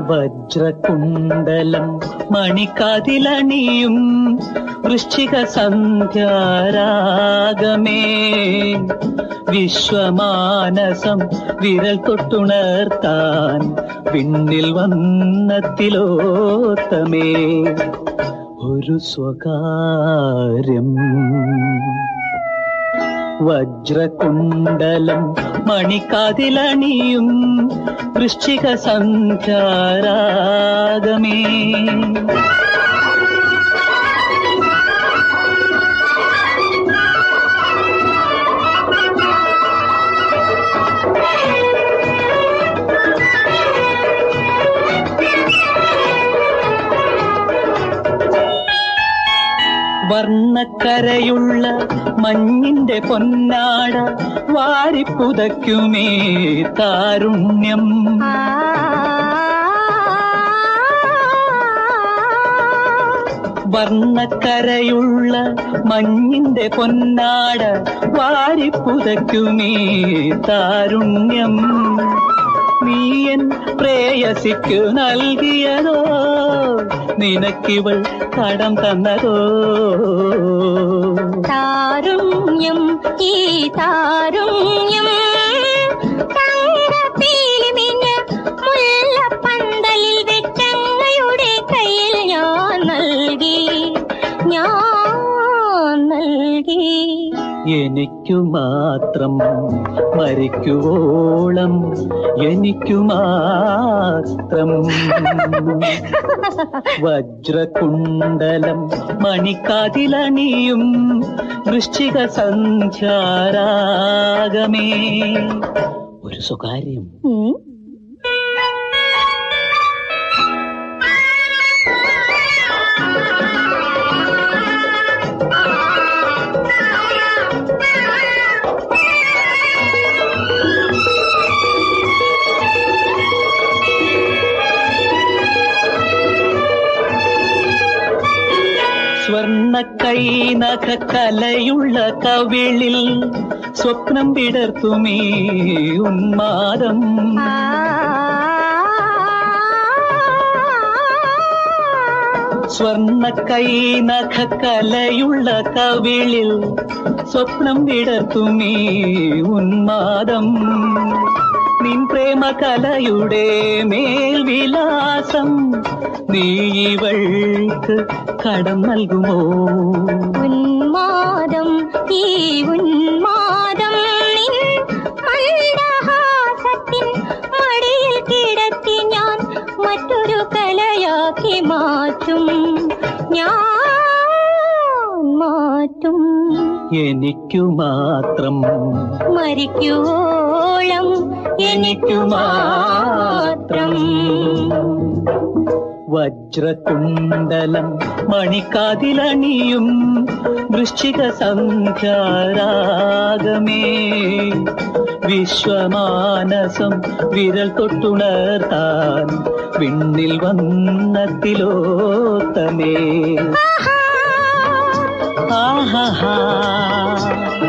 വജ്രകുണ്ടലം മണിക്കാതിലണിയും വൃശ്ചിക സന്ധ്യാരാഗമേ വിശ്വമാനസം വിരൽ തൊട്ടുണർത്താൻ വിണ്ണിൽ വന്നത്തിലോത്തമേ ഒരു സ്വകാര്യം വജ്രകുണ്ടലം മണിക്കാതിലണിയും വൃശ്ചിക സന്ധ്യാരാഗമേ വർണ്ണക്കരയുള്ള മഞ്ഞിന്റെ പൊന്നാട വാരിപ്പുതയ്ക്കുമേ താരുണ്യം വർണ്ണക്കരയുള്ള മഞ്ഞിന്റെ പൊന്നാട വാരിപ്പുതയ്ക്കുമേ താരുണ്യം നീയൻ പ്രേയസിക്കു നൽകിയതോ നിനക്കിവൾ കടം തന്നതോ താരുണ്യം ഈ താരുണ്യം തങ്കപ്പീലിമിന് മുല്ലപ്പന്തലിൽ വെച്ചങ്ങയുടെ കയ്യിൽ ഞാൻ നൽകി ഞാൻ നൽകി എനിക്കു മാത്രം മരിക്കുവോളം എനിക്കു മാത്രം വജ്രകുണ്ടലം മണിക്കാതിലണിയും വൃശ്ചിക സന്ധ്യാരാഗമേ ഒരു സ്വകാര്യം ഉം. സ്വർണ്ണ കൈനഖ കലയുള്ള കവിളിൽ സ്വപ്നം വിടർത്തുമേ ഉന്മാദം സ്വർണ്ണ കൈനഖ കലയുള്ള കവിളിൽ സ്വപ്നം വിടർത്തുമേ ഉന്മാദം നിൻ പ്രേമ കലയുടെ മേൽവിലാസം നീ ഇവൾക്ക് കടം നൽകുമോ ഉന്മാദം ഈ ഉന്മാദം നിൻ മന്ദഹാസത്തിൻ മടിയിൽ കിടത്തി ഞാൻ മറ്റൊരു കലയാക്കി മാറ്റും ഞാൻ മാറ്റും എനിക്കു മാത്രം മരിക്കുവോളം എനിക്കു മാത്രം വജ്രകുണ്ടലം മണിക്കാതിലണിയും വൃശ്ചിക സന്ധ്യാരാഗമേ വിശ്വമാനസം വിരൽ തൊട്ടുണർത്താൻ വിണ്ണിൽ വന്നത്തിലോത്തമേ ആഹാ